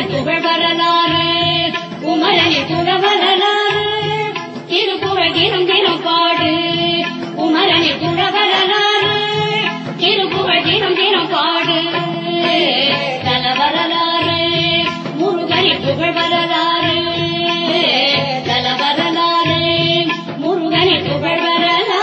புகழ் வரலாறு குமரனி புக வரலாறு திருப்புகழ் தினம் தினம் பாடு குமரனி புக வரலாறு திருப்புகழ் தினம் தினம் பாடு தல வரலாறு முருகனி புகழ் வரலாறு தல வரலாறு முருகனி புகழ் வரலாறு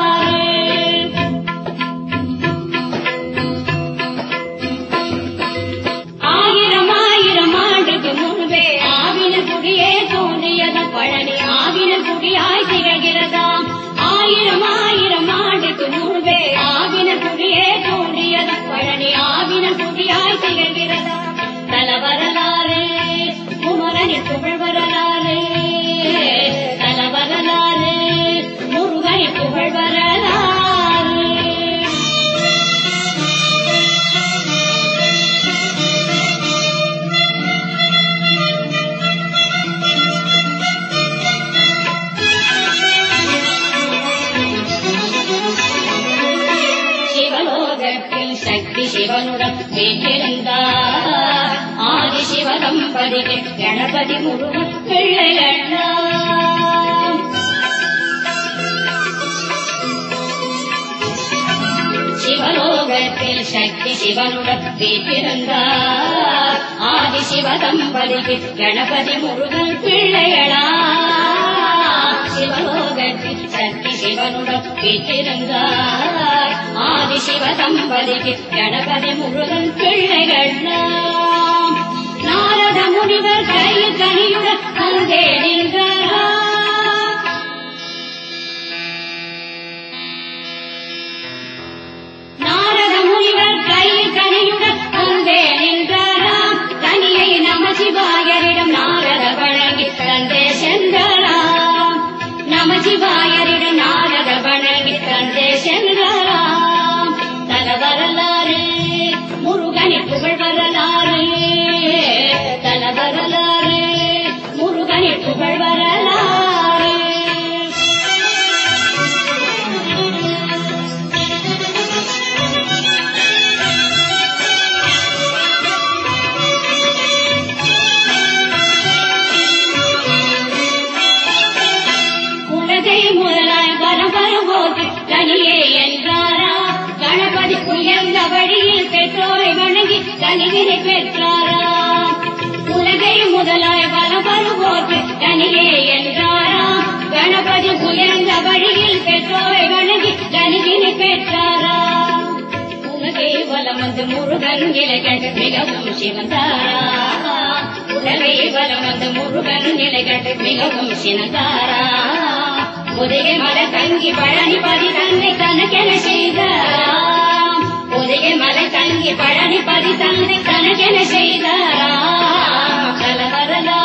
ஆயிரம் ஆயிரம் ஆண்டுக்கு முன்பே ஆவின குடியே தோன்றியதாம் பழனி ஆவின குடியாய் திகழ்கிறதாம் ஆயிரம் ஆயிரம் ஆண்டுக்கு முன்பே ஆவின குடியே தோன்றியதாம் பழனி ஆவின குடியாய் திகழ்கிறதாம் தல வரலாறு குமரனி புகழ் வரலாறு தல வரலாறு முருகனி புகழ் வரலாறு சிவலோகத்தில் சக்தி சிவனுடன் வீற்றிருந்தார் ஆதி சிவதம்பதிக்கு கணபதி முருகன் பிள்ளையண்ணாம் சிவலோகத்தில் சக்தி சிவனுடன் வீற்றிருந்தார் ஆதி சிவதம்பதிக்கு கணபதி முருகன் பிள்ளைகளா சிவலோகத்தில் சக்தி சிவனுடன் வீற்றிருந்தார் ஆதி சிவதம்பதிக்கு கணபதி முருகன் பிள்ளைகள் நாரத முனிவர் கையில் கனியுடன் அங்கே நின்றார் நாரத முனிவர் கையில் கனியுடன் அங்கே நின்றாராம் கனியை நம சிவாயரிடம் நாரத வழங்கி தந்தே சென்றாராம் நம சிவாயரிடம் நாரத வழங்கி தந்தே சென்றாராம் தல வரலாறு முருகனி புகழ் வரலாறு தல வரலாறு முருகனி புகழ் வரலாறு உலகை முதலாய் வரம் வரும்போது தனியே என்றாரா கணபதி உயர்ந்த வழியில் பெற்றோரை வணங்கி தனிவினை பெற்றாரா உலகை முதலாய் வரம் வரும்போது தனியே என்றாரா கணபதி உயர்ந்த வழியில் பெற்றோரை வணங்கி தனிவினை பெற்றாரா உலகை வலம் வந்து முருகன் நிலைகள் மிகவும் சிவந்தாரா உலகை வலம் வந்து முருகன் நிலைகள் மிகவும் சினந்தாரா உதய மல தங்கி பழனிபதி தன்னை தனக்கென செய்தாராம் உதய மலை தங்கி பழனிபதி தன்னை தனக்கென செய்தாராம் தல வரலாறு